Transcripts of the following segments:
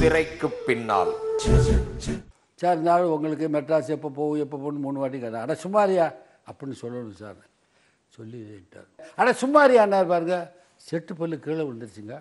திரைக்கு பின்னால் சார் இருந்தாலும் உங்களுக்கு மெட்ராஸ் எப்போ போகும் எப்போ போகணும் மூணு வாட்டி கேட்டேன் அட சும்மாரியா அப்படின்னு சொல்லணும் சார் சொல்லிட்டார் அட சும்மாரியான்னார் பாருங்க செட்டு பல்லு கீழே விழுந்துருச்சுங்க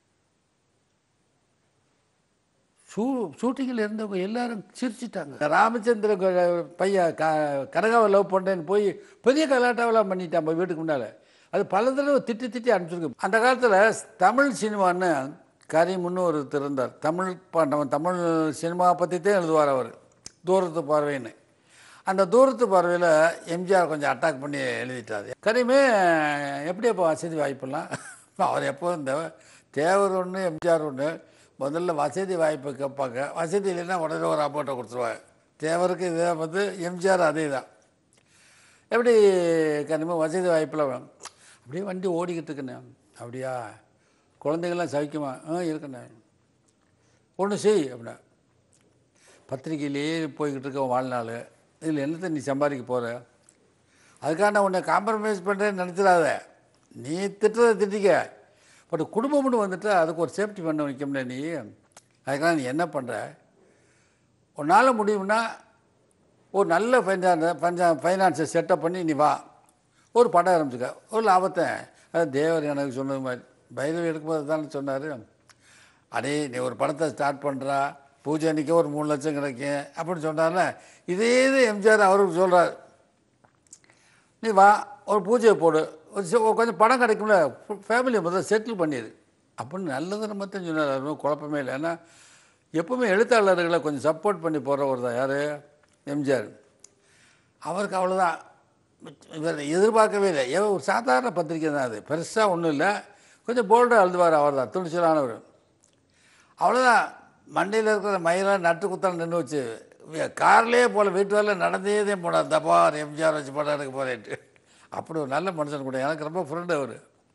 ஷூ ஷூட்டிங்கில் இருந்தவங்க எல்லாரும் சிரிச்சிட்டாங்க ராமச்சந்திர க- பையன் க கனகாவை லவ் பண்ணுறேன்னு போய் பெரிய கலாட்டாவெல்லாம் பண்ணிட்டான் போய் வீட்டுக்கு முன்னால் அது பல தடவை திட்டி திட்டி அனுப்பிச்சிருக்கு அந்த காலத்தில் தமிழ் சினிமான்னு கரிமுன்னு ஒருத்தர் இருந்தார் தமிழ் ப- நம்ம தமிழ் சினிமா பற்றி தான் எழுதுவார் அவர் தூரத்து பார்வைன்னு அந்த தூரத்து பார்வையில் எம்ஜிஆர் கொஞ்சம் அட்டாக் பண்ணி எழுதிட்டார் கரிமே எப்படி அப்போ வசதி வாய்ப்பெல்லாம் அவர் எப்போ இந்த தேவர் ஒன்று எம்ஜிஆர் ஒன்று முதல்ல வசதி வாய்ப்பு கேட்பாங்க வசதி இல்லைன்னா உடனே ஒரு அமௌண்ட்டை கொடுத்துருவாங்க தேவருக்கு இதே வந்து எம்ஜிஆர் அதே தான் எப்படி கனிம வசதி வாய்ப்பில் வேணும் அப்படியே வண்டி ஓடிக்கிட்டு இருக்குண்ணே அப்படியா குழந்தைங்கள்லாம் சவிக்குமா ஆ இருக்குண்ணே ஒன்று செய் அப்படின்னா பத்திரிக்கையிலேயே போய்கிட்டு இருக்க உன் வாழ்நாள் இதில் என்னத்தை நீ சம்பாதிக்க போகிற அதுக்காக நான் உன்னை காம்ப்ரமைஸ் பண்ணுறேன்னு நினச்சிடாத நீ திட்டுறதை திட்டிக்க பட் குடும்பம்னு வந்துட்டு அதுக்கு ஒரு சேஃப்டி பண்ண வைக்கணும்ல நீ அதுக்காக நீ என்ன பண்ணுற உன்னால் முடியும்னா ஒரு நல்ல ஃபைனான்ஸ் பஞ்சா ஃபைனான்ஸை செட்டப் பண்ணி நீ வா ஒரு படம் ஆரம்பிச்சுக்க ஒரு லாபத்தை அது தேவர் எனக்கு சொன்னது மாதிரி பைரவி எடுக்கும்போது தானே சொன்னார் அடே நீ ஒரு படத்தை ஸ்டார்ட் பண்ணுறா பூஜை அன்றைக்கி ஒரு மூணு லட்சம் கிடைக்கும் அப்படின்னு சொன்னார்ல இதே இது எம்ஜிஆர் அவருக்கு சொல்கிறார் நீ வா ஒரு பூஜையை போடு ஒரு சி- ஒரு கொஞ்சம் படம் கிடைக்கும்ல ஃபேமிலியை முதல்ல செட்டில் பண்ணிடு அப்படின்னு நல்லது நம்ம தான் சொன்னார் அது ஒண்ணும் குழப்பமே இல்லை ஏன்னா எப்பவுமே எழுத்தாளர்களை கொஞ்சம் சப்போர்ட் பண்ணி போகிறவர் தான் யார் எம்ஜிஆர் அவருக்கு அவ்வளோதான் இவர் எதிர்பார்க்கவே இல்லை ஏதோ ஒரு சாதாரண பத்திரிக்கை தான் அது பெருசாக ஒன்றும் இல்லை கொஞ்சம் போல்டாக எழுதுவார் அவர் தான் துணிச்சலானவர் அவ்வளோதான் மண்டையில் இருக்கிற மயிலாம் நட்டு குத்தால் நின்று வச்சு வி- கார்லேயே போல வீட்டு வேலை நடந்தே தான் போனார் தப்பார் எம்ஜிஆர் வச்சு படம் எடுக்க போகிறேன்ட்டு அப்படி ஒரு நல்ல மனுஷன் கூட எனக்கு ரொம்ப ஃப்ரெண்டு அவர்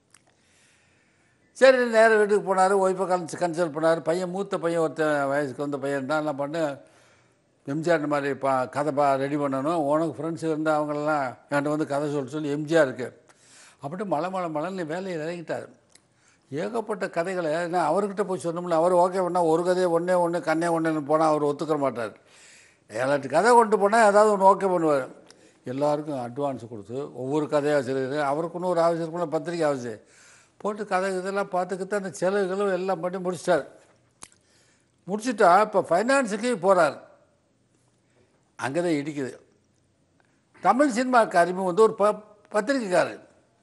சரி நேராக வீட்டுக்கு போனார் ஒய்ஃபை கன்ஸ் கன்சல்ட் பண்ணார் பையன் மூத்த பையன் ஒருத்தன் வயசுக்கு வந்த பையன் தான் என்ன பண்ணு எம்ஜிஆர் இந்த மாதிரி பா கதை பா ரெடி பண்ணணும் உனக்கு ஃப்ரெண்ட்ஸ் இருந்தால் அவங்களெல்லாம் என்கிட்ட வந்து கதை சொல்ல சொல்லி எம்ஜிஆர் இருக்கு அப்படி மலை மலை மலைன்னு வேலையை இறங்கிட்டார் ஏகப்பட்ட கதைகளை ஏன்னா அவர்கிட்ட போய் சொன்னோம்ல அவர் ஓகே பண்ணால் ஒரு கதையை ஒன்றே ஒன்று கண்ணே ஒன்றுன்னு போனால் அவர் ஒத்துக்க மாட்டார் ஏழு எட்டு கதை கொண்டு போனால் ஏதாவது ஒன்று ஓகே பண்ணுவார் எல்லாருக்கும் அட்வான்ஸ் கொடுத்து ஒவ்வொரு கதையாக வச்சுருக்காரு அவருக்குன்னு ஒரு ஆஃபீஸ் இருக்கும்ல பத்திரிக்கை ஆஃபீஸு போட்டு கதை இதெல்லாம் பார்த்துக்கிட்டு அந்த செலவுகளும் எல்லாம் பண்ணி முடிச்சிட்டார் முடிச்சிட்டா இப்போ ஃபைனான்ஸுக்கு போகிறார் அங்கே தான் இடிக்குது தமிழ் சினிமாக்கு அறிமுகம் வந்து ஒரு ப பத்திரிக்கைக்காரர்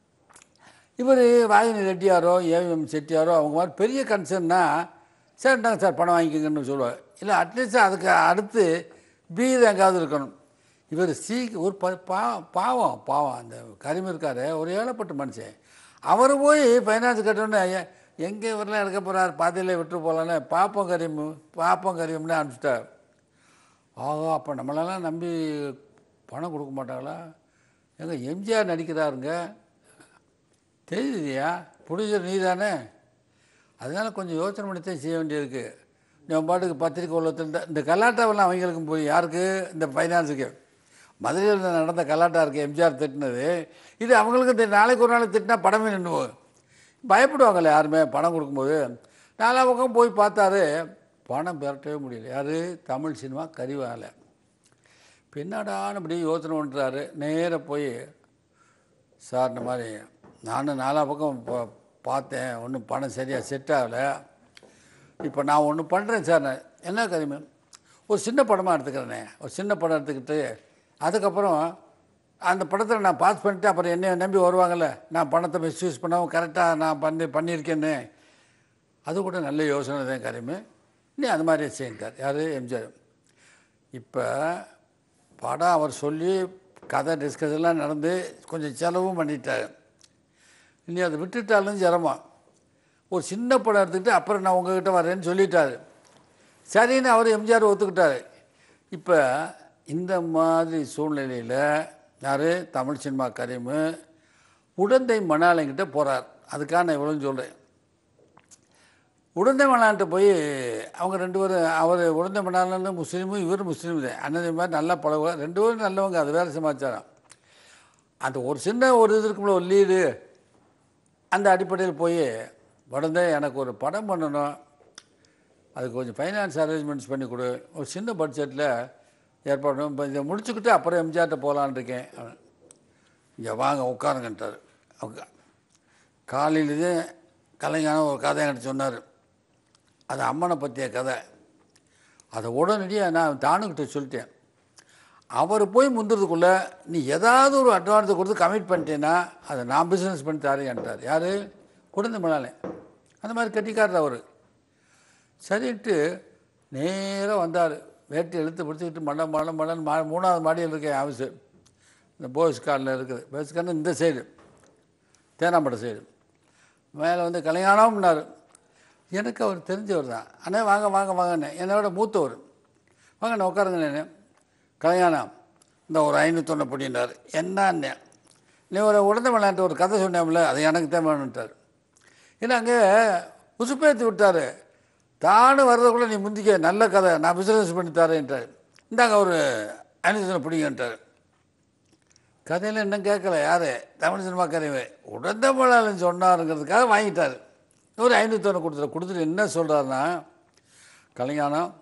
இவர் வாகினி ரெட்டியாரோ ஏவிஎம் செட்டியாரோ அவங்க மாதிரி பெரிய கன்சர்ன்னா சார் இந்தாங்க சார் பணம் வாங்கிக்கோங்கன்னு சொல்லுவார் இல்லை அட்லீஸ்ட் அதுக்கு அடுத்து பீர் எங்காவது இருக்கணும் இவர் சீ ஒரு ப பாவம் பாவம் பாவம் அந்த கரிம இருக்காரு ஒரு ஏழைப்பட்ட மனுஷன் அவர் போய் ஃபைனான்ஸ் கட்டணுன்னு எங்கே இவரெல்லாம் எடுக்க போகிறார் பாதியிலே விட்டு போகலான்னு பாப்பம் கரீம் பாப்பம் கரீம்னு அனுப்பிச்சிட்டார் ஆகா அப்போ நம்மளெல்லாம் நம்பி பணம் கொடுக்க மாட்டாங்களா எங்க எம்ஜிஆர் நடிக்கிறாருங்க தெரியுதுயா ப்ரொடியூசர் நீ தானே அதனால் கொஞ்சம் யோசனை பண்ணி தான் செய்ய வேண்டியிருக்கு நம்ம பாட்டுக்கு பத்திரிக்கை உள்ளத்தில் இந்த கலாட்டாவெல்லாம் அவங்களுக்கும் போய் யாருக்கு இந்த ஃபைனான்ஸுக்கு மதுரையில் நடந்த கலாட்டா இருக்குது எம்ஜிஆர் திட்டினது இது அவங்களுக்கு தெரி- நாளைக்கு ஒரு நாள் திட்டினா படமே நின்று போகும் பயப்படுவாங்கல்ல யாருமே பணம் கொடுக்கும்போது நாலா பக்கம் போய் பார்த்தாரு பணம் பெரட்டவே முடியல யார் தமிழ் சினிமா கறிவாகலை பின்னாடான்னு அப்படியே யோசனை பண்ணுறாரு நேராக போய் சார் இந்த மாதிரி நானும் நாலா பக்கம் பா- பார்த்தேன் ஒன்றும் பணம் சரியாக செட் ஆகலை இப்போ நான் ஒன்று பண்ணுறேன் சார் நான் என்ன கரிமு ஒரு சின்ன படமாக எடுத்துக்கிறேனே ஒரு சின்ன படம் எடுத்துக்கிட்டு அதுக்கப்புறம் அந்த படத்தில் நான் பாஸ் பண்ணிட்டு அப்புறம் என்னை நம்பி வருவாங்கள்ல நான் பணத்தை மிஸ்யூஸ் பண்ணாமல் கரெக்டாக நான் பண்ணி பண்ணியிருக்கேன்னு அது கூட நல்ல யோசனை தான் கரிமு நீ அது மாதிரி செய்யிட்டார் யார் எம்ஜிஆர் இப்போ படம் அவர் சொல்லி கதை டிஸ்கஸ் எல்லாம் நடந்து கொஞ்சம் செலவும் பண்ணிட்டார் இனி அதை விட்டுட்டாலும் சிரமம் ஒரு சின்ன படம் எடுத்துக்கிட்டு அப்புறம் நான் உங்ககிட்ட வரேன்னு சொல்லிட்டாரு சரின்னு அவர் எம்ஜிஆர் ஒத்துக்கிட்டாரு இப்போ இந்த மாதிரி சூழ்நிலையில் யார் தமிழ் சினிமா கரீமு உடந்தை மணாலங்கிட்ட போகிறார் அதுக்காக நான் இவ்வளோன்னு சொல்கிறேன் உடந்தை மணால்கிட்ட போய் அவங்க ரெண்டு பேரும் அவர் உடந்தை மணாலன்னு முஸ்லீமும் இவர் முஸ்லீம் தான் அண்ணன் மாதிரி நல்லா பழகுவார் ரெண்டு பேரும் நல்லவங்க அது வேறு சமாச்சாரம் அந்த ஒரு சின்ன ஒரு இது இருக்கும்ல ஒரு லீடு அந்த அடிப்படையில் போய் உடனே எனக்கு ஒரு படம் பண்ணணும் அதுக்கு கொஞ்சம் ஃபைனான்ஸ் அரேஞ்ச்மெண்ட்ஸ் பண்ணி கொடு ஒரு சின்ன பட்ஜெட்டில் ஏற்பாடு பண்ணு. இப்போ இதை முடிச்சுக்கிட்டு அப்புறம் எம்ஜிஆர்ட்ட போகலான்னு இருக்கேன் இங்கே வாங்க உட்காருங்கன்ட்டார் அவங்க காலையிலேயே கலைஞான ஒரு கதை எனக்கு சொன்னார் அது அம்மனை பற்றிய கதை அதை உடனடியாக நான் தானுக்கிட்ட சொல்லிட்டேன் அவர் போய் முந்துறதுக்குள்ளே நீ ஏதாவது ஒரு அட்வான்ஸை கொடுத்து கமிட் பண்ணிட்டேன்னா அதை நான் பிஸ்னஸ் பண்ணி தரேன்ட்டார் யார் குழந்தை மணாலே அந்த மாதிரி கட்டிக்காரர் அவர் சரின்ட்டு நேராக வந்தார் வேட்டி இழுத்து பிடிச்சிக்கிட்டு மண்டம் மண்டம் மண்டம் மா மூணாவது மாடியில் இருக்கேன் ஹவுஸு இந்த போய்ஸ் கார்டில் இருக்குது போய்ஸ் கார்டு இந்த சைடு தேனாம்பட்டை சைடு மேலே வந்து கல்யாணம்னாரு எனக்கு அவர் தெரிஞ்சவர் தான் அண்ணே வாங்க வாங்க வாங்கண்ணே என்னோட மூத்தவர் வாங்கண்ணே உட்காருங்க நான் கல்யாணம் இந்த ஒரு ஐநூற்றொன்று பொடினார் என்னண்ணே நீ ஒரு உடந்த விளையாட்டு ஒரு கதை சொன்னேன்ல அது எனக்கு தான் வேணுன்ட்டார் ஏன்னா அங்கே உசுப்பேற்றி விட்டார் தானு வர்றதுக்குள்ளே நீ முந்திக்க நல்ல கதை நான் பிஸ்னஸ் பண்ணி தரேன்ட்டார் இந்தாங்க ஒரு ஐநூற்றொன்று பிடிங்கன்ட்டார் கதையில் இன்னும் கேட்கல யார் தமிழ் சினிமா கதைவே உடந்த மலாலன்னு சொன்னாருங்கிறதுக்காக வாங்கிட்டார் ஒரு ஐநூற்றொன்று கொடுத்துரு கொடுத்துட்டு என்ன சொல்கிறாருன்னா கலைஞானம்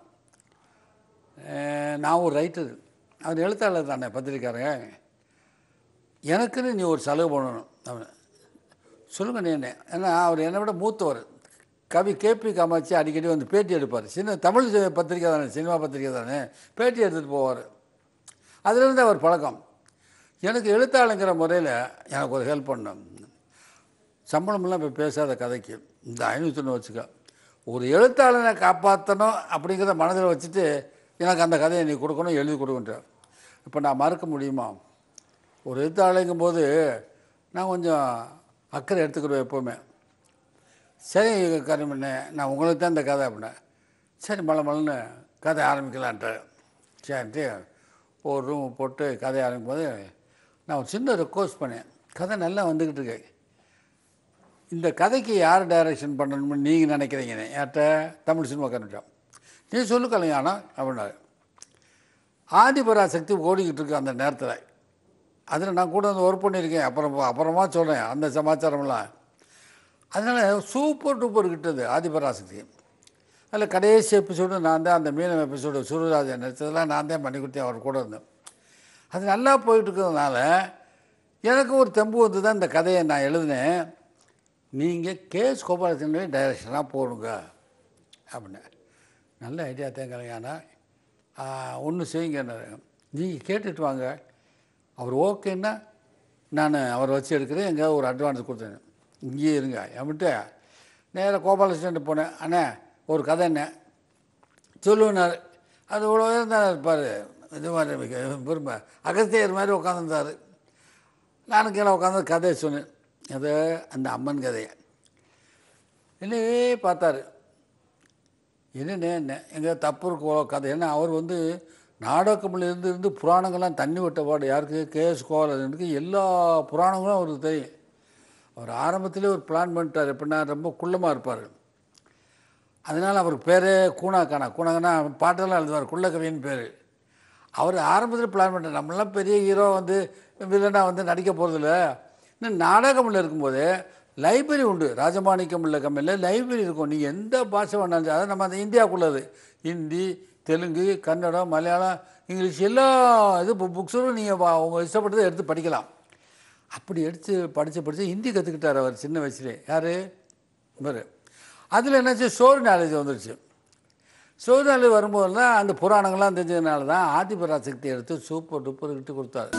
அஹ், நான் ஒரு ரைட்டர் அவர் எழுத்தாளர் தானே பத்திரிக்காரங்க எனக்குன்னு நீ ஒரு செலவு பண்ணணும் அவன் சொல்லுங்க நீ என்ன ஏன்னா அவர் என்னை விட மூத்தவர் கவி கேபி காமாட்சி அடிக்கடி வந்து பேட்டி எடுப்பார் சின்ன தமிழ் சி- பத்திரிக்கை தானே சினிமா பத்திரிக்கை தானே பேட்டி எடுத்துகிட்டு போவார் அதிலிருந்து அவர் பழக்கம் எனக்கு எழுத்தாளுங்கிற முறையில் எனக்கு ஒரு ஹெல்ப் பண்ணணும் சம்பளமெல்லாம் இப்போ பேசாத கதைக்கு இந்த ஐநூற்றொன்று வச்சுக்க ஒரு எழுத்தாளனை காப்பாற்றணும் அப்படிங்கிறத மனதில் வச்சுட்டு எனக்கு அந்த கதையை நீ கொடுக்கணும் எழுதி கொடுக்குன்றார் இப்போ நான் மறக்க முடியுமா ஒரு எழுத்தாளுங்கும் போது நான் கொஞ்சம் அக்கறை எடுத்துக்கிடுவேன் எப்போவுமே சரி கரிமண்ணே நான் உங்களுக்கு தான் இந்த கதை அப்படின்னேன் சரி மலை மலைன்னு கதை ஆரம்பிக்கலான்ட்டு சரின்ட்டு ஒரு ரூம் போட்டு கதை ஆரம்பிக்கும் போது நான் ஒரு சின்ன ரெக்வஸ்ட் பண்ணேன் கதை நல்லா வந்துக்கிட்டு இருக்கு இந்த கதைக்கு யார் டைரக்ஷன் பண்ணணும்னு நீங்கள் நினைக்கிறீங்க யார்கிட்ட தமிழ் சினிமாக்காரன்ட்ட நீ சொல்லு கல்யாணம் அப்படின்னாரு ஆதிபராசக்தி ஓடிக்கிட்டு இருக்கு அந்த நேரத்தில் அதில் நான் கூட வந்து ஒர்க் பண்ணியிருக்கேன் அப்புறம் அப்புறமா சொல்கிறேன் அந்த சமாச்சாரம்லாம் அதனால் சூப்பர் டூப்பர் கிட்டது ஆதிபராசக்தி அதில் கடைசி எபிசோடு நான் தான் அந்த மீனம் எபிசோடு சூரியராஜன் நடிச்சதெல்லாம் நான் தான் பண்ணி கொடுத்தேன் அவர் கூட இருந்தேன் அது நல்லா போயிட்டு இருக்கிறதுனால எனக்கு ஒரு தெம்பு வந்து தான் இந்த கதையை நான் எழுதினேன் நீங்கள் கேஎஸ் கோபாலத்தினுடைய டைரக்ஷனாக போடுங்க அப்படின்னு நல்ல ஐடியா தான் கலையானா ஒன்று செய்யுங்கன்னாரு நீங்கள் கேட்டுட்டு வாங்க அவர் ஓகேன்னா நான் அவரை வச்சு எடுக்கிறேன் எங்கேயாவது ஒரு அட்வான்ஸ் கொடுத்தேன் இங்கேயே இருங்க என்கிட்ட நேராக கோபாலகிருஷ்ணன் போனேன் அண்ணே ஒரு கதை என்ன சொல்லுனார் அது இவ்வளோ தான் இருப்பார் இது மாதிரி பெருமை அகஸ்தியர் மாதிரி உட்காந்துருந்தார் நானும் கீழே உட்காந்து கதையை சொன்னேன் அது அந்த அம்மன் கதையை என்னவே பார்த்தாரு என்னண்ணே என்ன எங்கே தப்பு இருக்கோ கதை ஏன்னா அவர் வந்து நாடகமில் இருந்து இருந்து புராணங்கள்லாம் தண்ணி விட்ட பாடு யாருக்கு கேஎஸ் கோவலனுக்கு எல்லா புராணங்களும் அவருக்கு தெரியும் அவர் ஆரம்பத்திலே ஒரு பிளான் பண்ணிட்டார் எப்படின்னா ரொம்ப குள்ளமாக இருப்பார் அதனால் அவர் பேரே கூணாக்கானா கூணாக்கனா பாட்டெல்லாம் எழுதுவார் குள்ளக்கவின்னு பேர் அவர் ஆரம்பத்தில் பிளான் பண்ணிட்டார் நம்மளாம் பெரிய ஹீரோ வந்து வில்லனாக வந்து நடிக்க போகிறதில்ல இன்னும் நாடகமில் இருக்கும்போது லைப்ரரி உண்டு ராஜமாணிக்கம் உள்ள கம்பெனியில் லைப்ரரி இருக்கும் நீங்கள் எந்த பாஷை வேணாலும் சரி, அதாவது நம்ம அந்த இந்தியாவுக்குள்ளது ஹிந்தி தெலுங்கு கன்னடம் மலையாளம் இங்கிலீஷ் எல்லா இது புக்ஸும் நீங்கள் உங்கள் இஷ்டப்பட்டதை எடுத்து படிக்கலாம் அப்படி எடுத்து படித்து படித்து ஹிந்தி கற்றுக்கிட்டார் அவர் சின்ன வயசுலே யார் இவர் அதில் என்னாச்சு ஸ்டோரி நாலேஜ் வந்துருச்சு ஸ்டோரி நாலேஜ் வரும்போதெல்லாம் அந்த புராணங்கள்லாம் தெரிஞ்சதுனால தான் ஆதிபராசக்தி எடுத்து சூப்பர் டூப்பர் கிட்டு கொடுத்தாரு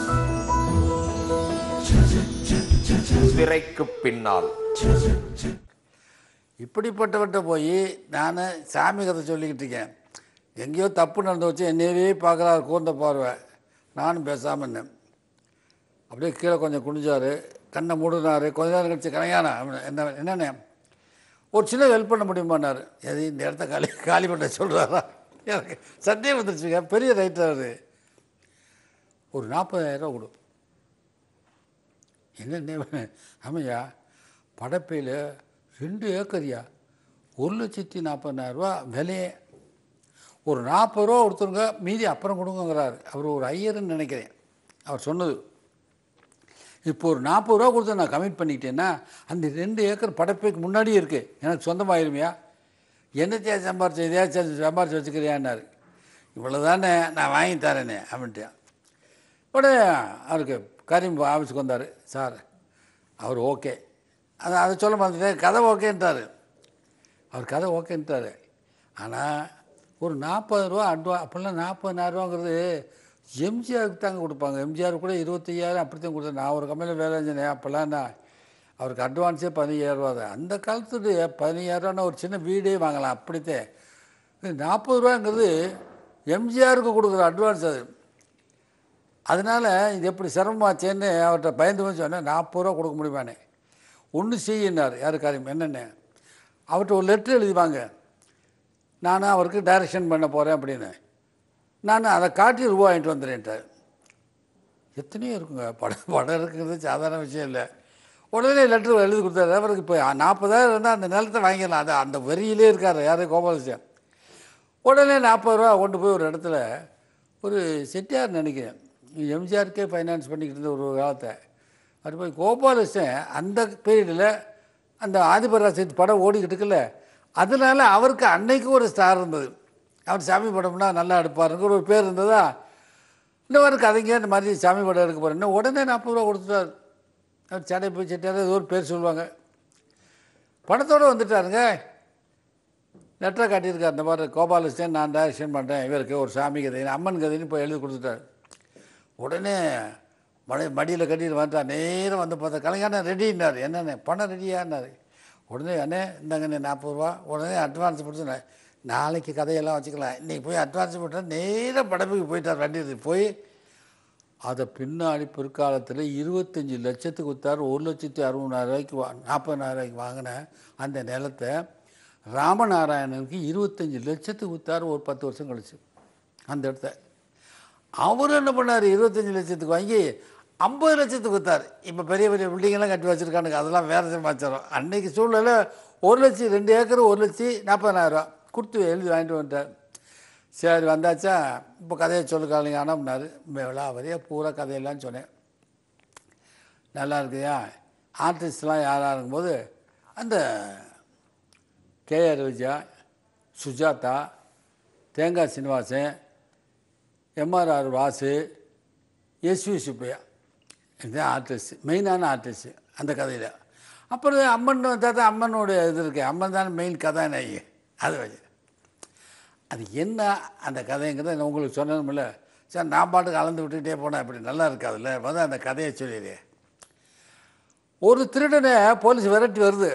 திரைக்கு பின்னால் இப்படிப்பட்டவர்கிட்ட போய் நான் சாமி கதை சொல்லிக்கிட்டு இருக்கேன் எங்கேயோ தப்பு நடந்து வச்சு என்னையவே பார்க்குறாரு கூர்ந்த பார்வை நானும் பேசாமல் இருந்தேன் அப்படியே கீழே கொஞ்சம் குனிஞ்சார் கண்ணை மூடினார் கொஞ்ச நேரம் கழிச்சு கலையானா என்ன என்னண்ணே ஒரு சின்ன ஹெல்ப் பண்ண முடியுமான்னாரு எது இந்த இடத்த காலி காலி பண்ண சொல்கிறாரா எனக்கு சந்தேகம் வந்துருச்சுங்க பெரிய ரைட்டர் அவர் ஒரு நாற்பதாயிரம் கொடு என்ன ஆமையா படப்பையில் ரெண்டு ஏக்கரியா ஒரு லட்சத்தி நாற்பதாயிரரூபா விலையே ஒரு நாற்பது ரூபா கொடுத்துருங்க மீதி அப்புறம் கொடுங்கங்கிறாரு அவர் ஒரு ஐயர்னு நினைக்கிறேன் அவர் சொன்னது இப்போ ஒரு நாற்பது ரூபா கொடுத்து நான் கமிட் பண்ணிக்கிட்டேன்னா அந்த ரெண்டு ஏக்கர் படப்பைக்கு முன்னாடியே இருக்குது எனக்கு சொந்தமாயிருமையா என்னத்தையா சம்பாரிச்சு இதையாச்சும் சம்பாரிச்சு வச்சுக்கிறியான்னாரு இவ்வளோ தானே நான் வாங்கி தரேனே அப்படின்ட்டேன் உடனே அவருக்கு கரீம் ஆஃபீஸுக்கு வந்தார் சார் அவர் ஓகே அதை அதை சொல்ல மாட்டேன் கதை ஓகேன்ட்டார் அவர் கதை ஓகேன்ட்டார் ஆனால் ஒரு நாற்பது ரூபா அட்வா அப்போல்லாம் நாற்பதாயிரரூவாங்கிறது எம்ஜிஆருக்கு தாங்க கொடுப்பாங்க எம்ஜிஆர் கூட இருபத்தையாயிரம் அப்படி தான் கொடுத்தாங்க நான் ஒரு கம்பெனியில் வேலை செஞ்சேன் அப்போல்லாம் நான் அவருக்கு அட்வான்ஸே பதினையாயிரரூவா தான் அந்த காலத்துக்கு பதினையாயிரரூவான்னா ஒரு சின்ன வீடே வாங்கலாம் அப்படித்தான் இது நாற்பது ரூபாங்கிறது எம்ஜிஆருக்கு கொடுக்குற அட்வான்ஸ் அது அதனால் இது எப்படி சிரமமாச்சேன்னு அவர்கிட்ட பயந்து வந்து சொன்னேன் நாற்பது ரூபா கொடுக்க முடியுமானே ஒன்று செய்யினார் யார் காரியம் என்னென்ன அவர்கிட்ட ஒரு லெட்ரு எழுதிவாங்க நானும் அவருக்கு டைரக்ஷன் பண்ண போகிறேன் அப்படின்னு நான் அதை காட்டி ரூபா வாங்கிட்டு வந்துடுறேன்ட்டார் எத்தனையோ இருக்குங்க படம் படம் இருக்கிறது சாதாரண விஷயம் இல்லை உடனே லெட்ரு எழுதி கொடுத்தாரு அவருக்கு இப்போ நாற்பதாயிரம் இருந்தால் அந்த நிலத்தை வாங்கிடலாம் அது அந்த வரியிலே இருக்கார் யார் கோபாலசியம் உடனே நாற்பது ரூபா கொண்டு போய் ஒரு இடத்துல ஒரு செட்டியார் நினைக்கிறேன் எம்ஜிஆருக்கே ஃபைனான்ஸ் பண்ணிக்கிட்டு இருந்த ஒரு காலத்தை அது போய் கோபாலகிருஷ்ணன் அந்த பீரியடில் அந்த ஆதிபராசக்தி படம் ஓடிக்கிட்டு இருக்குல்ல அதனால அவருக்கு அன்னைக்கு ஒரு ஸ்டார் இருந்தது அவர் சாமி படம்னா நல்லா எடுப்பாருங்கிற ஒரு பேர் இருந்ததா இந்த மாதிரி கதைங்க இந்த மாதிரி சாமி படம் எடுக்க போகிறேன் உடனே நாற்பது ரூபா கொடுத்துட்டார் அவர் சடை போய் செட்டியார் ஏதோ ஒரு பேர் சொல்லுவாங்க பணத்தோடு வந்துட்டாருங்க லெட்டரை காட்டியிருக்கார் இந்த மாதிரி கோபாலகிருஷ்ணன் நான் டைரக்ஷன் பண்ணுறேன் இவருக்கு ஒரு சாமி கதை அம்மன் கதைன்னு போய் எழுதி கொடுத்துட்டார் உடனே மடி மடியில் கட்டிட்டு வந்துட்டா நேரம் வந்து பார்த்தா கலைஞான ரெடின்னார் என்னண்ணே பணம் ரெடியான்னாரு உடனே அண்ணே இந்தாங்கண்ணே நாற்பது ரூபா உடனே அட்வான்ஸ் கொடுத்துனேன் நாளைக்கு கதையெல்லாம் வச்சுக்கலாம் இன்றைக்கி போய் அட்வான்ஸ் போட்டால் நேராக படப்புக்கு போயிட்டார் வண்டி எடுத்துட்டு போய் அதை பின்னாடி பிற்காலத்தில் இருபத்தஞ்சி லட்சத்துக்கு கொடுத்தாரு ஒரு லட்சத்தி அறுபதாயிரம் ரூபாய்க்கு வா நாற்பதாயிரம் ரூபாய்க்கு வாங்கின அந்த நிலத்தை ராமநாராயணனுக்கு இருபத்தஞ்சி லட்சத்துக்கு கொடுத்தாரு ஒரு பத்து வருஷம் கழிச்சு அந்த இடத்த அவர் என்ன பண்ணார் இருபத்தஞ்சி லட்சத்துக்கு வாங்கி ஐம்பது லட்சத்துக்கு கொடுத்தாரு இப்போ பெரிய பெரிய பில்டிங்கெல்லாம் கட்டி வச்சுருக்கானுங்க அதெல்லாம் வேறு சமாச்சாரம் அன்னைக்கு சூழ்நிலை ஒரு லட்சம் ரெண்டு ஏக்கர் ஒரு லட்சம் நாற்பதாயிரரூவா கொடுத்து எழுதி வாங்கிட்டு வந்துட்டார் சரி வந்தாச்சா இப்போ கதையை சொல்லு காலைங்க ஆனம்னாரு விழா வரையா பூரா கதையெல்லாம் சொன்னேன் நல்லா இருக்குயா ஆர்டிஸ்ட்லாம் யாராக இருக்கும்போது அந்த KR Vijaya Sujatha Thengai Srinivasan MRR Vasu SV Subbaiah இதுதான் ஆர்டிஸ்ட் மெயினான ஆர்டிஸ்ட் அந்த கதையில் அப்புறம் அம்மன் வந்தால் தான் அம்மனோட இது இருக்கு அம்மன் தான் மெயின் கதாநாயகி அது வச்சு அது என்ன அந்த கதைங்கிறத நான் உங்களுக்கு சொன்னதுமில்ல சார் நான் பாட்டுக்கு அளந்து விட்டுக்கிட்டே போனேன் அப்படி நல்லா இருக்காதுல்ல வந்து அந்த கதையை சொல்லிடு ஒரு திருடனை போலீஸ் விரட்டி வருது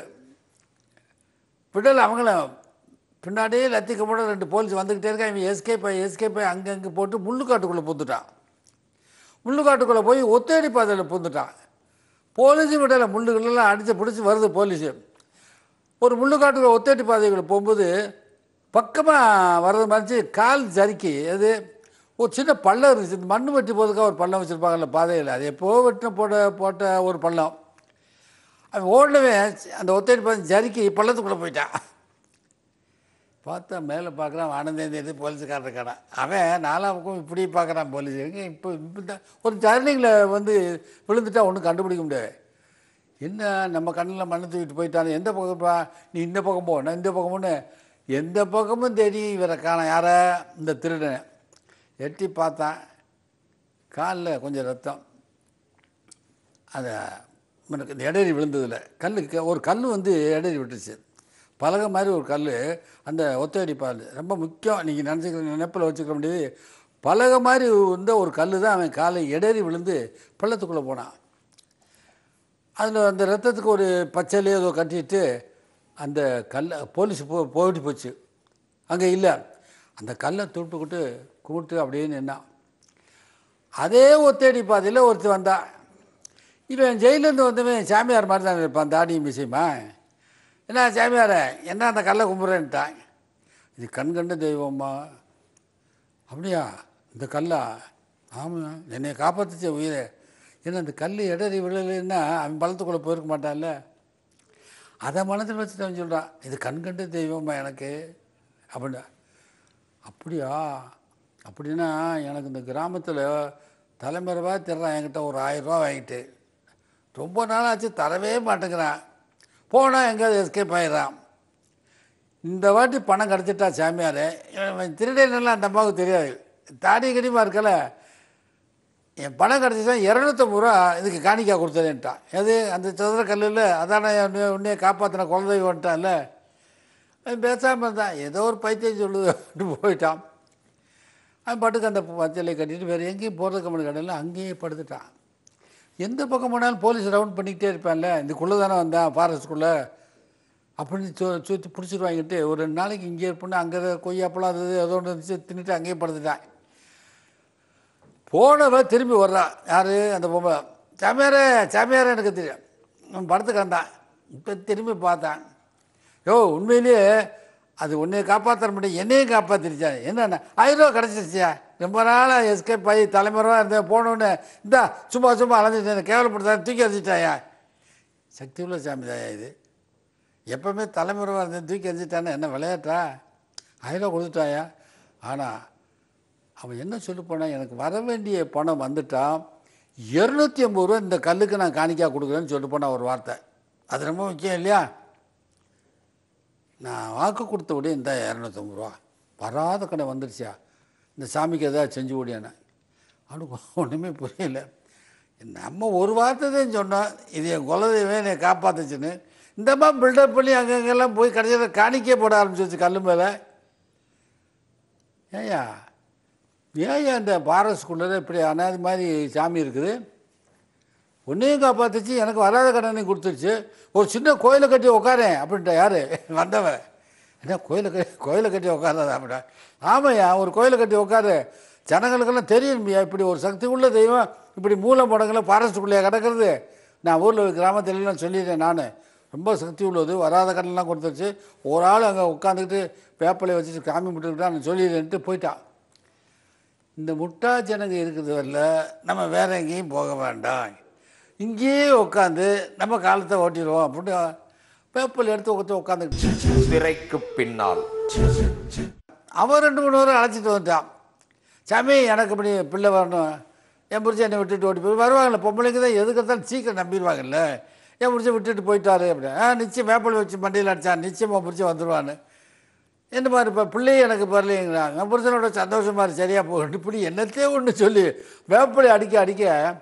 விடல அவங்கள பின்னாடியே லத்திக்க போட ரெண்டு போலீஸ் வந்துக்கிட்டே இருக்கா இவன் எஸ்கேப் ஆகி எஸ்கேப் ஆகி அங்கங்கே போட்டு முள்ளுக்காட்டுக்குள்ளே பூந்துட்டான் முள்ளுக்காட்டுக்குள்ளே போய் ஒத்தேடி பாதையில் பூந்துட்டான் போலீஸ் விடலை முள்ளுகளெல்லாம் அடித்து பிடிச்சி வருது போலீஸு ஒரு முள்ளுக்காட்டுக்குள்ள ஒத்தேடி பாதைக்குள்ளே போகும்போது பக்கமாக வர்றது மாதிரி கால் ஜறுக்கி அது ஒரு சின்ன பள்ளம் இருந்துச்சு இந்த மண் வெட்டி போகிறதுக்காக ஒரு பள்ளம் வச்சுருப்பாங்கல்ல பாதையில் அது எப்போ வெட்டின போட்ட போட்ட ஒரு பள்ளம் அவன் ஓடவே அந்த ஒத்தேடி பாதை ஜறுக்கி பள்ளத்துக்குள்ளே போயிட்டான் பார்த்தா மேலே பார்க்குறான் ஆனந்தேந்தி போலீஸுக்காரர் கடை அவன் நாலாம் பக்கம் இப்படி பார்க்குறான் போலீஸ் எங்க இப்போ இப்போ தான் ஒரு டர்னிங்கில் வந்து விழுந்துட்டா ஒன்றும் கண்டுபிடிக்க முடியாது என்ன நம்ம கண்ணில் மண்ணை தூக்கிட்டு போயிட்டானே எந்த பக்கம் பா நீ இந்த பக்கம் போ நான் இந்த பக்கம்னு எந்த பக்கமும் தேடி இவரை காணோம் யாரை இந்த திருடனை எட்டி பார்த்தான் காலில் கொஞ்சம் ரத்தம் அதை எனக்கு இந்த இடறி விழுந்ததில் கல்லுக்கு ஒரு கல் வந்து இடறி விட்டுச்சு பலகை மாதிரி ஒரு கல் அந்த ஒத்தடி பால் ரொம்ப முக்கியம் நீங்கள் நினச்சிக்கிற நினைப்பில் வச்சுக்க முடியாது பலகை மாதிரி இருந்த ஒரு கல் தான் அவன் காலை இடறி விழுந்து பள்ளத்துக்குள்ளே போனான் அதில் அந்த ரத்தத்துக்கு ஒரு பச்சையிலே ஏதோ கட்டிட்டு அந்த கல்லை போலீஸ் போ போயிட்டு போச்சு அங்கே இல்லை அந்த கல்லை துட்டுக்கிட்டு கும்பிட்டு அப்படியே நின்னான் அதே ஒத்தேடி பாதையில் ஒருத்தர் வந்தான் இவன் ஜெயிலேருந்து வந்தவன் சாமியார் மாதிரி தான் இருப்பான் தாடியும் விஷயமா என்ன சாமியாரே என்ன அந்த கல்லை கும்பிட்றேன்ட்டான் இது கண் கண்ட தெய்வம்மா அப்படியா இந்த கல்லா ஆமாம் என்னை காப்பாற்றுச்ச உயிரை ஏன்னா அந்த கல் இடறி விழலைன்னா அவன் பழத்துக்குள்ளே போயிருக்க மாட்டான்ல அதை மனதில் வச்சுட்டு அவன் சொல்கிறான் இது கண் கண்ட தெய்வம்மா எனக்கு அப்படின்னா அப்படியா அப்படின்னா எனக்கு இந்த கிராமத்தில் தலைமறைவாக தர்றான் என்கிட்ட ஒரு ஆயிரரூவா வாங்கிட்டு ரொம்ப நாளாச்சு தரவே மாட்டேங்கிறான் போனால் எங்கேயாவது எஸ்கேப் ஆயிடுறான் இந்த வாட்டி பணம் கிடச்சிட்டா சாமியார் இவன் திருடனெல்லாம் அந்த அம்மாவுக்கு தெரியாது தாடி கடிமா இருக்கல என் பணம் கிடச்சிச்சா இரநூத்தம்பது ரூபா இதுக்கு காணிக்கா கொடுத்ததேன்ட்டான் எது அந்த சதுர கல்லில் அதானே உன்னைய உன்னைய காப்பாற்றின குழந்தை வந்துட்டான்ல அவன் பேசாமல் இருந்தான் ஏதோ ஒரு பைத்தியம் சொல்லுது அப்படின்ட்டு போயிட்டான் அவன் பாட்டுக்கு அந்த பச்சலை கட்டிட்டு வேறு எங்கேயும் போகிறதுக்கு முன்னாடி கடையில் அங்கேயே படுத்துட்டான் எந்த பக்கம் போனாலும் போலீஸ் ரவுண்ட் பண்ணிக்கிட்டே இருப்பான்ல இதுக்குள்ளே தானே வந்தான் ஃபாரஸ்ட்குள்ளே அப்படின்னு சு சுற்றி பிடிச்சிட்டு வாங்கிட்டு ஒரு ரெண்டு நாளைக்கு இங்கே இருப்போன்னு அங்கே கொய்யாப்பழம் அது இது ஏதோ ஒன்று இருந்துச்சு தின்னுட்டு அங்கேயே படுத்துட்டான் போனவ திரும்பி வர்றான் யார் அந்த பொம்மை சாமியாரே சாமியாரே எனக்கு தெரியும் அவன் படத்துக்கு வந்தான் இப்போ திரும்பி பார்த்தான் யோ உண்மையிலேயே அது உன்னைய காப்பாற்ற முடியும் என்னையும் காப்பாற்றிருச்சா என்னென்ன ஆயிரம் ரூபா கிடச்சிருச்சியா ரொம்ப நாளாக எஸ்கேப் ஆகி தலைமுறைவாக இருந்தேன் போனோன்னு இந்தா சும்மா சும்மா அலைஞ்சிட்டு கேவலப்படுத்தா தூக்கி எறிஞ்சிட்டாயா சக்தி உள்ள சாமி தாயா இது எப்பவுமே தலைமுறைவாக இருந்தேன் தூக்கி எறிஞ்சிட்டானே என்ன விளையாட்டா ஆயிரம் ரூபா கொடுத்துட்டாயா ஆனால் அவன் என்ன சொல்லி போனான் எனக்கு வர வேண்டிய பணம் வந்துட்டான் இரநூத்தி ஐம்பது ரூபா இந்த கல்லுக்கு நான் காணிக்கா கொடுக்குறேன்னு சொல்லிட்டு போனான் ஒரு வார்த்தை அது ரொம்ப முக்கியம் இல்லையா நான் வாக்கு கொடுத்த விட இந்த இரநூத்தம்பது ரூபா வராத கடை வந்துருச்சா இந்த சாமிக்கு எதாவது செஞ்சு விடியானே அவனுக்கு ஒன்றுமே புரியல நம்ம ஒரு வார்த்தை தான் சொன்னோம் இது என் குலதெய்வம் என்னை காப்பாத்துச்சுன்னு இந்த மாதிரி பில்டப் பண்ணி அங்கங்கெல்லாம் போய் கடைசியில் காணிக்கே போட ஆரம்பிச்சிருச்சு கல் மேலே ஏய்யா ஏய்யா இந்த பாரஸ்குள்ளே இப்படி அனாதி மாதிரி சாமி இருக்குது உன்னையும் காப்பாத்துச்சு எனக்கு வராத கடனையும் கொடுத்துருச்சு ஒரு சின்ன கோயிலை கட்டி உட்காரேன் அப்படின்ட்டா யார் வந்தவன் என்ன கோயிலை கட்டி கோயிலை கட்டி உட்காராத அப்படின்னா ஆமாய்யா ஒரு கோயிலை கட்டி உட்காரு ஜனங்களுக்கெல்லாம் தெரியணுமையா இப்படி ஒரு சக்தி உள்ள தெய்வம் இப்படி மூல முடங்கல ஃபாரஸ்ட்டுக்குள்ளேயே கிடக்கிறது நான் ஊரில் கிராமத்துலலாம் சொல்லிடுறேன் நான் ரொம்ப சக்தி உள்ளது வராத கடன்லாம் கொடுத்துருச்சு ஒரு ஆள் அங்கே உட்காந்துக்கிட்டு பேப்பலையை வச்சுட்டு காமி விட்டுக்கிட்டா நான் சொல்லிடுறேன்ட்டு போயிட்டான் இந்த முட்டா ஜனங்க இருக்கிறது வரல நம்ம வேற எங்கேயும் போக வேண்டாம் இங்கேயே உட்காந்து நம்ம காலத்தை ஓட்டிடுவோம் அப்படின்னு பேப்பர் எடுத்து உட்காந்து உட்காந்துக்கிட்டு திரைக்கு பின்னால் அவன் ரெண்டு மூணு பேரும் அழைச்சிட்டு வந்துட்டான் சாமி எனக்கு இப்படி பிள்ளை வரணும் என் புரிச்சு என்னை விட்டுட்டு ஓடி போய் வருவாங்கல்ல பொம்பளைங்க தான் எதுக்கு இருந்தாலும் சீக்கிரம் நம்பிடுவாங்கல்ல என் புரிச்சு விட்டுட்டு போயிட்டாரு அப்படி ஆ நிச்சயம் வேப்பல் வச்சு மண்டியில் அடித்தான் நிச்சயமாக பிடிச்சி வந்துடுவான்னு என்ன மாதிரி இப்போ பிள்ளையும் எனக்கு பரலைங்கிறாங்க என் புருஷனோட சந்தோஷமா இருக்கு சரியாக போகணும் இப்படி என்னத்தையே ஒன்று சொல்லி வேப்பலை அடிக்க அடிக்க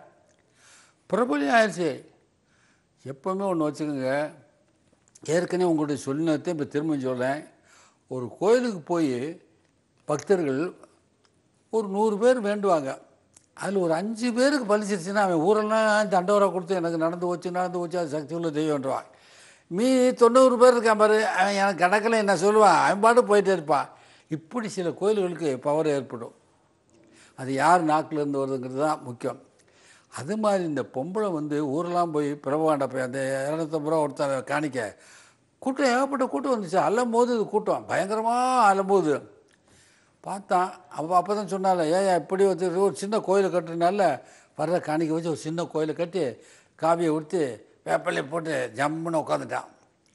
பிரபலம் ஆயிடுச்சு எப்போவுமே ஒன்று வச்சுக்கோங்க ஏற்கனவே உங்கள்கிட்ட சொல்லினதே இப்போ திரும்ப சொல்கிறேன் ஒரு கோயிலுக்கு போய் பக்தர்கள் ஒரு நூறு பேர் வேண்டுவாங்க அதில் ஒரு அஞ்சு பேருக்கு பலிச்சிருச்சுன்னா அவன் ஊரெல்லாம் தண்டவரை கொடுத்து எனக்கு நடந்து போச்சு நடந்து போச்சு அது சக்தி உள்ள தெய்வம்ன்றவான் மீ தொண்ணூறு பேர் இருக்கான் பாரு அவன் எனக்கு கணக்கில் என்ன சொல்லுவான் அவன் பாட்டு போயிட்டே இருப்பான் இப்படி சில கோயில்களுக்கு பவர் ஏற்படும் அது யார் நாக்கிலேருந்து வருதுங்கிறது தான் முக்கியம் அது மாதிரி இந்த பொம்பளை வந்து ஊரெல்லாம் போய் பிரபகாண்ட போய் அந்த இரநூத்தம்பது ரூபா ஒருத்தர் காணிக்க கூட்டம் ஏகப்பட்ட கூட்டம் வந்துச்சு அல்லும் போது இது கூட்டம் பயங்கரமாக அலம்போது பார்த்தான் அவள் அப்போ தான் சொன்னால ஏன் இப்படி வச்சு ஒரு சின்ன கோயிலை கட்டுறதுனால வர்ற காணிக்க வச்சு ஒரு சின்ன கோயிலை கட்டி காவியை ஊற்றி வேப்பிலையை போட்டு ஜம்முன்னு உட்காந்துட்டான்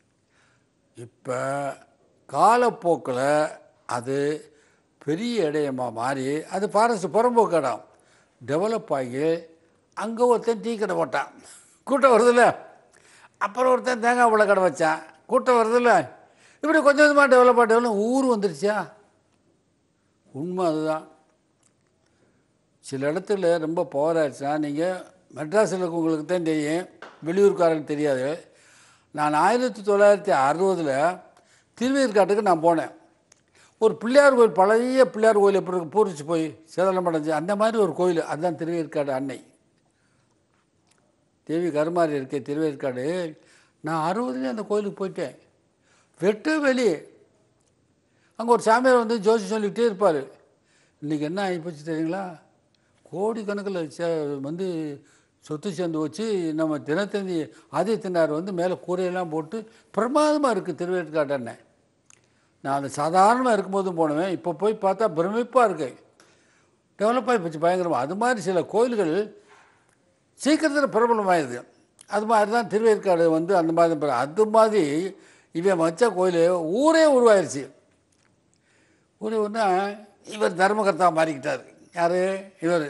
இப்போ காலப்போக்கில் அது பெரிய இடையமா மாறி அது ஃபாரஸ்ட் புறம்போக்கு இடம் டெவலப் ஆகி அங்கே ஒருத்தன் டீ கடை போட்டான் கூட்டம் வருதுல்ல அப்புறம் ஒருத்தன் தேங்காய் பழ கடை வச்சான் கூட்டம் வருதுல்ல இப்படி கொஞ்சம் கொஞ்சமாக டெவலப் ஆக டெவலப் ஊர் வந்துருச்சா உண்மை அதுதான் சில இடத்துல ரொம்ப பவர் ஆயிடுச்சுன்னா நீங்கள் மெட்ராஸில் உங்களுக்கு தான் தெரியும் வெளியூர்காரங்களுக்கு தெரியாது நான் ஆயிரத்தி தொள்ளாயிரத்தி அறுபதில் திருவேற்காட்டுக்கு நான் போனேன் ஒரு பிள்ளையார் கோயில் பழைய பிள்ளையார் கோயில் எப்படி இருக்கு பூரிச்சு போய் சேதலம் அடைஞ்சு அந்த மாதிரி ஒரு கோயில் அதுதான் திருவேற்காடு அன்னை தேவி கருமாரி இருக்கே திருவேற்காடு நான் அறுபதுலேயே அந்த கோயிலுக்கு போயிட்டேன் வெட்டு வெளி அங்கே ஒரு சாமியார் வந்து ஜோசி சொல்லிக்கிட்டே இருப்பார் இன்றைக்கி என்ன ஆகிப்போச்சு தெரியுங்களா கோடிக்கணக்கில் சே வந்து சொத்து சேர்ந்து வச்சு நம்ம தினத்தந்தி ஆதித்யநாதர் வந்து மேலே கூரையெல்லாம் போட்டு பிரமாதமாக இருக்குது திருவேற்காடு அண்ணன் நான் அது சாதாரணமாக இருக்கும்போதும் போனவேன் இப்போ போய் பார்த்தா பிரமிப்பாக இருக்கு டெவலப் ஆகி போச்சு பயங்கரமாக அது மாதிரி சில கோயில்கள் சீக்கிரத்தில் பிரபலமாயிருது அது மாதிரி தான் திருவேற்காடு வந்து அந்த மாதிரி தான் பிர- அது மாதிரி இவன் வச்ச கோயில் ஊரே உருவாயிருச்சு ஊரே ஒன்றா இவர் தர்மகர்த்தா மாறிக்கிட்டார் யார் இவர்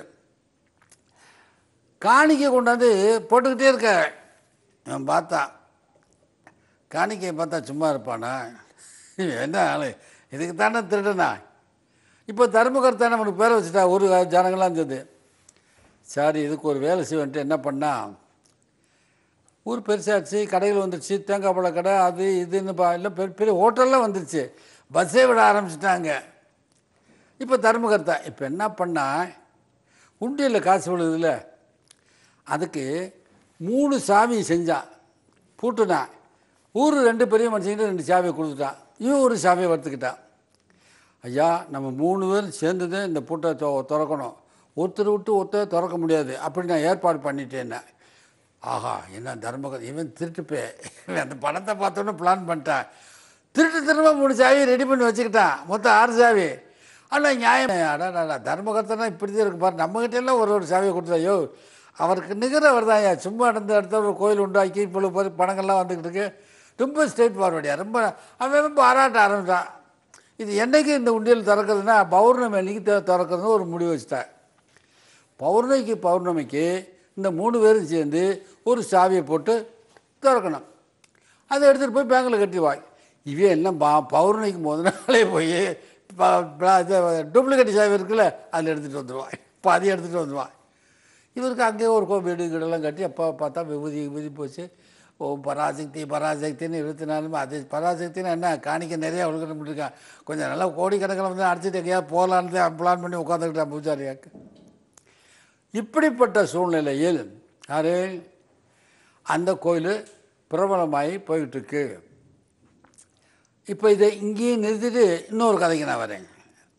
காணிக்கை கொண்டாந்து போட்டுக்கிட்டே இருக்க இவன் பார்த்தான் காணிக்கையை பார்த்தா சும்மா இருப்பானா இவன் என்ன ஆளு இதுக்கு தானே திருடனா இப்போ தர்மகர்த்தான அவனுக்கு பேரை வச்சுட்டா ஒரு ஜனங்கள்லாம் இருந்தது சரி இதுக்கு ஒரு வேலை செய்வன்ட்டு என்ன பண்ணா ஊர் பெருசாச்சு கடைகள் வந்துருச்சு தேங்காய் பழ கடை அது இதுன்னு பா இல்லை பெரிய பெரிய ஹோட்டல்லாம் வந்துருச்சு பஸ்ஸே விட ஆரம்பிச்சிட்டாங்க இப்போ தர்மகர்த்தா இப்போ என்ன பண்ணா உண்டியலில் காசு விழுதுல அதுக்கு மூணு சாமி செஞ்சான் பூட்டுனான் ஊர் ரெண்டு பெரிய மனுஷங்கிட்ட ரெண்டு சாவியை கொடுத்துட்டான் இவன் ஒரு சாமியை வறுத்துக்கிட்டான் ஐயா நம்ம மூணு பேரும் சேர்ந்து தான் இந்த பூட்டை தொ திறக்கணும் ஒருத்தர் விட்டு ஒருத்தர் திறக்க முடியாது அப்படி நான் ஏற்பாடு பண்ணிட்டேன்னே ஆஹா என்ன தர்மகர் இவன் திருட்டுப்பே இவன் அந்த பணத்தை பார்த்தோன்னே பிளான் பண்ணிட்டான் திருட்டு திரும்ப மூணு சாவி ரெடி பண்ணி வச்சுக்கிட்டான் மொத்தம் ஆறு சாவி ஆனால் நியாயம் அடாடா தர்மகர்த்தனா இப்படி தான் இருக்கு பாரு நம்மகிட்ட எல்லாம் ஒரு ஒரு சாவியை கொடுத்தாயோ அவருக்கு நிகரவர் தான் ஐயா சும்மா நடந்த இடத்துல ஒரு கோயில் உண்டாக்கி இப்போ பாரு பணங்கள்லாம் வந்துக்கிட்டு இருக்கு ரொம்ப ஸ்ட்ரெயிட் ஃபார்வர்டியா ரொம்ப அவன் பாராட்ட ஆரம்பிச்சான் இது என்னைக்கு இந்த உண்டியல் திறக்கிறதுனா பௌர்ணமி அன்னைக்கு தி- திறக்கிறதுன்னு ஒரு முடிவு வச்சுட்டேன் பௌர்ணமிக்கு பௌர்ணமிக்கு இந்த மூணு பேரும் சேர்ந்து ஒரு சாவியை போட்டு திறக்கணும் அதை எடுத்துகிட்டு போய் பேங்கில் கட்டி வாய் இவன் என்ன பா பௌர்ணமிக்கு முத நாளே போய் டூப்ளிகேட் சாவி இருக்குல்ல அதில் எடுத்துகிட்டு வந்துடுவான் பாதி எடுத்துகிட்டு வந்துடுவான் இவருக்கு அங்கேயே ஒரு கோ வீடு வீடெல்லாம் கட்டி அப்போ பார்த்தா விபூதி விபூதி போச்சு ஓ பராசக்தி பராசக்தின்னு இருபத்தி நாலுமே அது பராசக்தின்னு என்ன காணிக்க நிறையா அவளுக்கு இருக்கான் கொஞ்சம் நல்லா கோடிக்கணக்கில் வந்து அடிச்சுட்டு எங்கேயாவது போகலான்னு தான் பிளான் பண்ணி உட்காந்துக்கிட்டான் பூஜாரியாக்கு இப்படிப்பட்ட சூழ்நிலையில் யாரு அந்த கோயில் பிரபலமாகி போயிட்டு இருக்கு இப்போ இதை இங்கேயும் நிறுத்திட்டு இன்னொரு கதைக்கு நான் வரேன்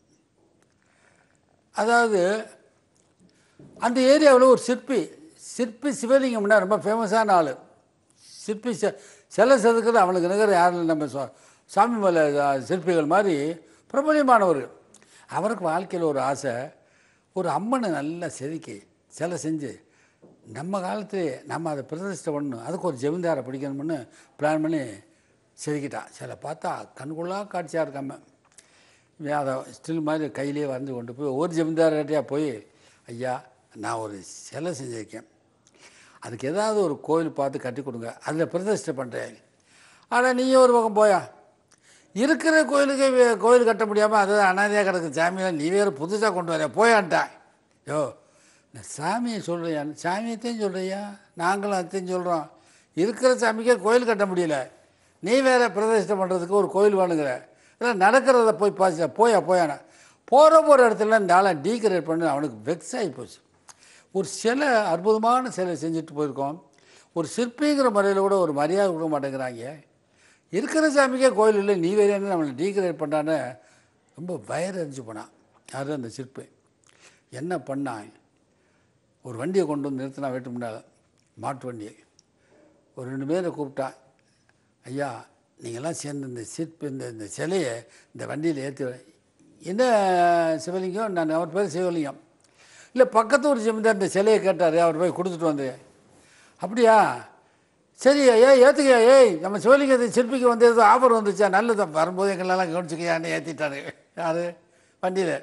அதாவது அந்த ஏரியாவில் ஒரு சிற்பி சிற்பி சிவலிங்கம்னா ரொம்ப ஃபேமஸான ஆள் சிற்பி செ சிலை செதுக்கிறது அவனுக்கு நிகர் யாரும் நம்ம சா- சாமி மலை அஹ், சிற்பிகள் மாதிரி பிரபலியமானவர் அவருக்கு வாழ்க்கையில் ஒரு ஆசை ஒரு அம்மனை நல்லா செதுக்கி சிலை செஞ்சு நம்ம காலத்திலே நம்ம அதை பிரதிஷ்டை பண்ணணும் அதுக்கு ஒரு ஜமீன்தாரை பிடிக்கணும்னு பிளான் பண்ணி செதுக்கிட்டான் சிலை பார்த்தா கண்கொள்ளா காட்சியாக இருக்காம இவன் அதை ஸ்டில் மாதிரி கையிலே வரைஞ்சு கொண்டு போய் ஒரு ஜமீன்தார்கிட்டயா போய் ஐயா நான் ஒரு சிலை செஞ்சுருக்கேன் அதுக்கு ஏதாவது ஒரு கோயில் பார்த்து கட்டி கொடுங்க அதில் பிரதிஷ்டை பண்ணுறேன் ஆனால் நீயும் ஒரு பக்கம் போயா இருக்கிற கோயிலுக்கு வே- கோயில் கட்ட முடியாமல் அது அனாதையாக கிடக்கு சாமியெல்லாம் நீ வேறு புதுசாக கொண்டு வர போயான்ட்டான் யோ நான் சாமியை சொல்கிறியா சாமியத்தையும் சொல்கிறியா நாங்களும் அதையும் சொல்கிறோம் இருக்கிற சாமிக்கே கோயில் கட்ட முடியல நீ வேற பிரதிஷ்டை பண்ணுறதுக்கு ஒரு கோயில் வேணுங்கிற இல்லை நடக்கிறத போய் பாசி போயா போயானா போகிற போகிற இடத்துல இந்த ஆளை டீக்கரேட் பண்ணி அவனுக்கு வெக்ஸ் ஆகி போச்சு ஒரு சிலை அற்புதமான சிலை செஞ்சுட்டு போயிருக்கோம் ஒரு சிற்பிங்கிற முறையில் கூட ஒரு மரியாதை கொடுக்க மாட்டேங்கிறாங்க இருக்கிற சாமிக்கே கோயில் இல்லை நீ வேறு என்ன நம்மளை டீக்கரேட் பண்ணான்னு ரொம்ப வயரறிஞ்சு போனான் யாரும் அந்த சிற்பி என்ன பண்ணான் ஒரு வண்டியை கொண்டு வந்து நிறுத்தினா வீட்டு முன்னால் மாட்டு வண்டியை ஒரு ரெண்டு பேரை கூப்பிட்டான் ஐயா நீங்கள்லாம் சேர்ந்து இந்த சிற்பி இந்த இந்த சிலையை இந்த வண்டியில் ஏற்றி என்ன சிவலிங்கம் நான் அவர் பேர் சிவலிங்கம் இல்லை பக்கத்து ஒரு ஜமீன்தார் இந்த சிலையை கேட்டார் அவர் போய் கொடுத்துட்டு வந்து அப்படியா சரி ஐயா ஏற்றுக்கையா ஏய் நம்ம சிவலிங்கத்தை சிற்பிக்கு வந்து ஏதோ ஆஃபர் வந்துச்சா நல்லது வரும்போது எங்களெல்லாம் கவனிச்சுக்கையான்னு ஏற்றிட்டாரு யார் வண்டியில்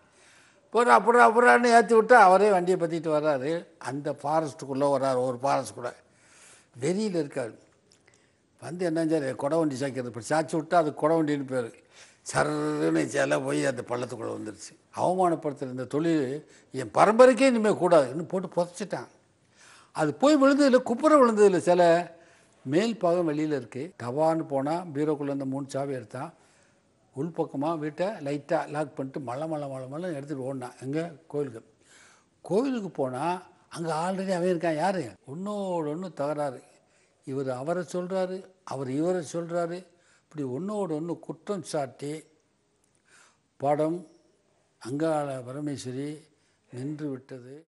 போகிற அப்புறம் அப்புறம்னு ஏற்றி விட்டு அவரே வண்டியை பற்றிட்டு வர்றாரு அந்த ஃபாரஸ்ட்டுக்குள்ளே வர்றாரு ஒரு ஃபாரஸ்ட் கூட வெறியில் இருக்காரு வந்து என்னஞ்சாரு கொடை வண்டி சாய்க்கிறது இப்படி சாய்ச்சி விட்டா அது கொடை வண்டின்னு பேர் சர்ன்னு சில போய் அந்த பள்ளத்துக்குள்ளே வந்துருச்சு அவமானப்படுத்துகிற இந்த தொழில் என் பரம்பரைக்கே இனிமேல் கூடாது இன்னும் போட்டு புதைச்சிட்டான் அது போய் விழுந்ததில்லை குப்புற விழுந்ததில்லை சில மேல் பாகம் வெளியில் இருக்குது டவான்னு போனால் பீரோக்குள்ளே இருந்த மூணு சாவி எடுத்தான் உள்பக்கமாக வீட்டை லைட்டாக லாக் பண்ணிட்டு மலை மலை மலை மலை எடுத்துகிட்டு ஓடினான் எங்கே கோயிலுக்கு கோயிலுக்கு போனால் அங்கே ஆல்ரெடி அவன் இருக்கான் யார் ஒன்றோடு ஒன்று தகராறு இவர் அவரை சொல்கிறாரு அவர் இவரை சொல்கிறாரு இப்படி ஒன்றோடு ஒன்று குற்றம் சாட்டி படம் அங்காள பரமேஸ்வரி நின்று விட்டது